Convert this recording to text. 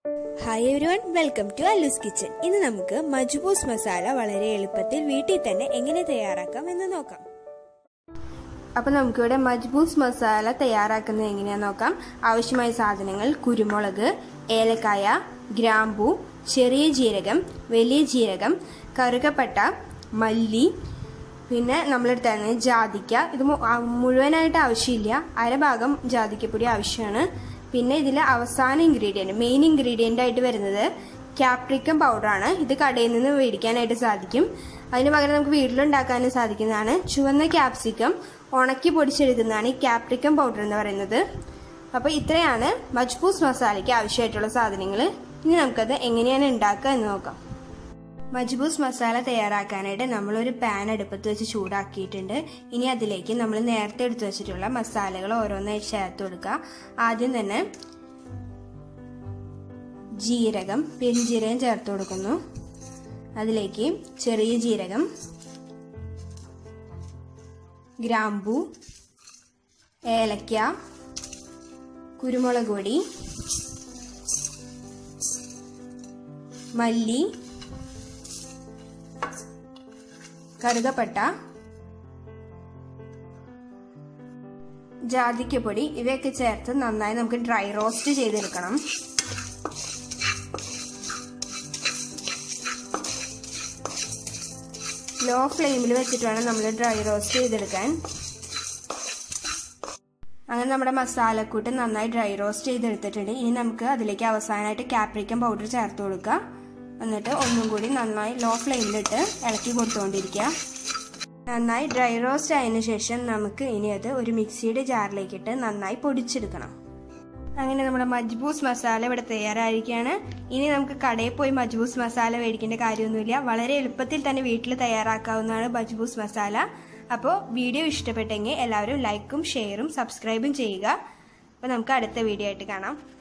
hi everyone welcome to Allu's kitchen ഇന്ന് നമുക്ക് മജ്ബൂസ് മസാല വളരെ എളുപ്പത്തിൽ വീട്ടിൽ തന്നെ എങ്ങനെ തയ്യാറാക്കാം എന്ന് നോക്കാം അപ്പോൾ നമുക്കിവിടെ മജ്ബൂസ് മസാല തയ്യാറാക്കുന്നത് എങ്ങനെയാണെന്ന് നോക്കാം ആവശ്യമായ സാധനങ്ങൾ കുരുമുളക് ഏലക്കായ ഗ്രാമ്പൂ ചെറിയ ജീരകം വലിയ ജീരകം കറുകപ്പട്ട മല്ലി പിന്നെ നമ്മളെടുത്താണ് ജാതിക്ക ഇത് മു- ആ, മുഴുവനായിട്ട് ആവശ്യമില്ല അരഭാഗം ജാതിക്കപ്പൊടി ആവശ്യമാണ് പിന്നെ ഇതിൽ അവസാന ഇൻഗ്രീഡിയൻറ്റ് മെയിൻ ഇൻഗ്രീഡിയൻ്റ് ആയിട്ട് വരുന്നത് ക്യാപ്രിക്കം പൗഡറാണ് ഇത് കടയിൽ നിന്ന് മേടിക്കാനായിട്ട് സാധിക്കും അതിന് പകരം നമുക്ക് വീട്ടിലുണ്ടാക്കാനും സാധിക്കുന്നതാണ് ചുവന്ന ക്യാപ്സിക്കം ഉണക്കി പൊടിച്ചെടുക്കുന്നതാണ് ഈ ക്യാപ്രിക്കം പൗഡർ എന്ന് പറയുന്നത് അപ്പോൾ ഇത്രയാണ് മജ്ബൂസ് മസാലയ്ക്ക് ആവശ്യമായിട്ടുള്ള സാധനങ്ങൾ ഇനി നമുക്കത് എങ്ങനെയാണ് ഉണ്ടാക്കുക എന്ന് നോക്കാം മജ്ബൂസ് മസാല തയ്യാറാക്കാനായിട്ട് നമ്മളൊരു പാൻ അടുപ്പത്ത് വെച്ച് ചൂടാക്കിയിട്ടുണ്ട് ഇനി അതിലേക്ക് നമ്മൾ നേരത്തെ എടുത്തു വെച്ചിട്ടുള്ള മസാലകൾ ഓരോന്നായി ചേർത്ത് കൊടുക്കുക ആദ്യം തന്നെ ജീരകം പെരുംജീരകം ചേർത്ത് കൊടുക്കുന്നു അതിലേക്ക് ചെറിയ ജീരകം ഗ്രാമ്പു ഏലക്ക കുരുമുളക് പൊടി മല്ലി കറുകപ്പട്ട ജാതിക്കപ്പൊടി ഇവയൊക്കെ ചേർത്ത് നന്നായി നമുക്ക് ഡ്രൈ റോസ്റ്റ് ചെയ്തെടുക്കണം ലോ ഫ്ലെയിമിൽ വെച്ചിട്ട് വേണം നമ്മൾ ഡ്രൈ റോസ്റ്റ് ചെയ്തെടുക്കാൻ അങ്ങനെ നമ്മുടെ മസാലക്കൂട്ട് നന്നായി ഡ്രൈ റോസ്റ്റ് ചെയ്തെടുത്തിട്ടുണ്ട് ഇനി നമുക്ക് അതിലേക്ക് അവസാനമായിട്ട് കാപ്രിക്കം പൗഡർ ചേർത്ത് കൊടുക്കുക എന്നിട്ട് ഒന്നും കൂടി നന്നായി ലോ ഫ്ലെയിമിലിട്ട് ഇളക്കി കൊടുത്തുകൊണ്ടിരിക്കുക നന്നായി ഡ്രൈ റോസ്റ്റ് ആയതിനു ശേഷം നമുക്ക് ഇനി അത് ഒരു മിക്സിയുടെ ജാറിലേക്കിട്ട് നന്നായി പൊടിച്ചെടുക്കണം അങ്ങനെ നമ്മുടെ മജ്ബൂസ് മസാല ഇവിടെ തയ്യാറായിരിക്കുകയാണ് ഇനി നമുക്ക് കടയിൽ പോയി മജ്ബൂസ് മസാല മേടിക്കേണ്ട കാര്യമൊന്നുമില്ല വളരെ എളുപ്പത്തിൽ തന്നെ വീട്ടിൽ തയ്യാറാക്കാവുന്നതാണ് മജ്ബൂസ് മസാല അപ്പോൾ വീഡിയോ ഇഷ്ടപ്പെട്ടെങ്കിൽ എല്ലാവരും ലൈക്കും ഷെയറും സബ്സ്ക്രൈബും ചെയ്യുക അപ്പോൾ നമുക്ക് അടുത്ത വീഡിയോ ആയിട്ട് കാണാം